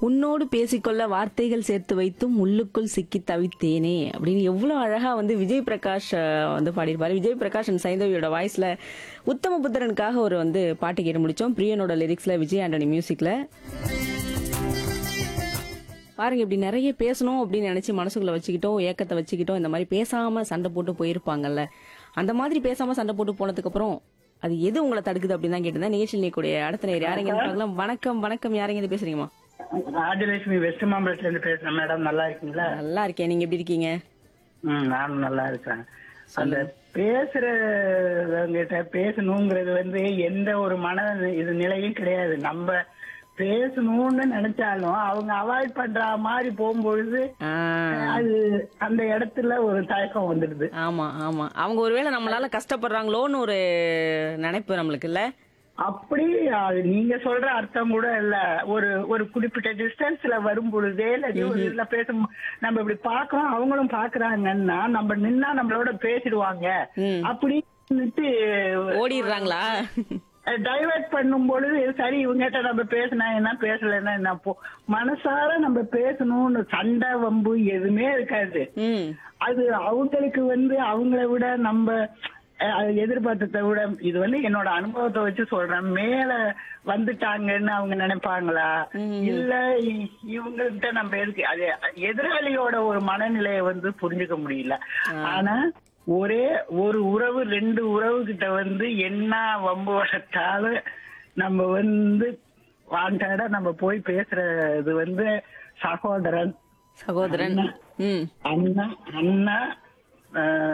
உன்னோடு பேசிக்கொள்ள வார்த்தைகள் சேர்த்து வைத்தும் உள்ளுக்குள் சிக்கி தவித்தேனே அப்படின்னு எவ்வளவு அழகா வந்து விஜய் பிரகாஷ் அஹ், வந்து பாடியிருப்பாரு விஜய் பிரகாஷ் அண்ட் சைந்தவியோட வாய்ஸ்ல உத்தம புத்திரனுக்காக ஒரு வந்து பாட்டு கேட்டு முடிச்சோம் பிரியனோட லிரிக்ஸ்ல விஜய் ஆண்டனி மியூசிக்ல பாருங்க இப்படி நிறைய பேசணும் அப்படின்னு நினைச்சு மனசுக்குள்ள வச்சுக்கிட்டோம் ஏக்கத்தை வச்சுக்கிட்டோம் இந்த மாதிரி பேசாம சண்டை போட்டு போயிருப்பாங்கல்ல அந்த மாதிரி பேசாம சண்டை போட்டு போனதுக்கு அப்புறம் அது எது உங்களை தடுக்குது அப்படின்னு தான் கேட்டிருந்தேன் நிகழ்ச்சியில் நீக்கூடிய அடுத்த நேரம் யாரைங்க பார்க்கலாம் வணக்கம் வணக்கம் யாரைங்க இது பேசுறீங்கம்மா ராஜலட்சுமி வெஸ்ட் மாம்பலத்துல இருந்து பேசுறேன் மேடம் நல்லா இருக்கீங்களா நல்லா இருக்கேன் நீங்க எப்படி இருக்கீங்க ம் நானும் நல்லா இருக்கேன் அந்த பேசுறவங்கிட்ட பேசணுங்கிறது வந்து எந்த ஒரு மன இது நிலையும் கிடையாது நம்ம பேசணும்னு நினைச்சாலும் அவங்க அவாய்ட் பண்ற மாதிரி போகும்பொழுது ஆ, அது அந்த இடத்துல ஒரு தயக்கம் வந்துடுது ஆமா ஆமா அவங்க ஒருவேளை நம்மளால கஷ்டப்படுறாங்களோன்னு ஒரு நினைப்பு நம்மளுக்கு இல்ல அப்படி அது நீங்க சொல்ற அர்த்தம் கூட இல்ல ஒரு ஒரு குறிப்பிட்ட டிஸ்டன்ஸ்ல வரும் பொழுதே இல்ல ஒரு இதுல பேசும் நம்ம இப்படி பாக்குறோம் அவங்களும் பாக்குறாங்கன்னா நம்ம நின்னா நம்மளோட பேசிடுவாங்க ம். அப்படின்னுட்டு ஓடிடுறாங்களா டைவர்ட் பண்ணும் பொழுது சரி இவங்ககிட்ட நம்ம பேசினா என்ன பேசலைன்னா என்ன போ மனசார நம்ம பேசணும்னு சண்டை வம்பு எதுவுமே இருக்காது ம் அது அவங்களுக்கு வந்து அவங்கள விட நம்ம அஹ், அது எதிர்பார்த்ததை விட இது வந்து என்னோட அனுபவத்தை வச்சு சொல்றேன் மேல வந்துட்டாங்கன்னு அவங்க நினைப்பாங்களா இல்ல இ- இவங்ககிட்ட நம்ம எதுக்கு அது எதிராளியோட ஒரு மனநிலையை வந்து புரிஞ்சுக்க முடியல ஆனா ஒரே ஒரு உறவு ரெண்டு உறவு கிட்ட வந்து என்ன வம்பு வளர்த்தாலும் நம்ம வந்து வாண்டடா நம்ம போய் பேசுறது வந்து சகோதரன் சகோதரன் ம் அண்ணா அண்ணா ஆஹ்,